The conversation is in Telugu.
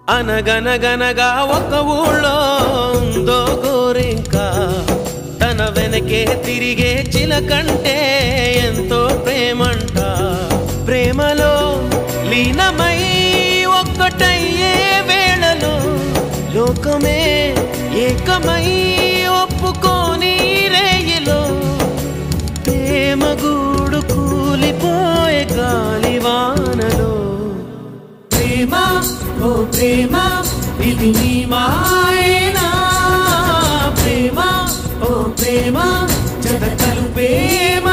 అనగనగనగా ఒక ఊళ్ళో ఉందో గోరింక తన వెనకే తిరిగే చిలకంటే ఎంతో ప్రేమంట ప్రేమలో లీనమై ఒక్కటయ్యే వేళలో లోకమే ఏకమై ఒప్పుకోని రేయిలో ప్రేమ గూడు కూలిపోయే గాలివానలో ప్రేమ ఓ ప్రేమ ఇది నీ మాయేనా ప్రేమ ఓ ప్రేమ జత కలుపేమ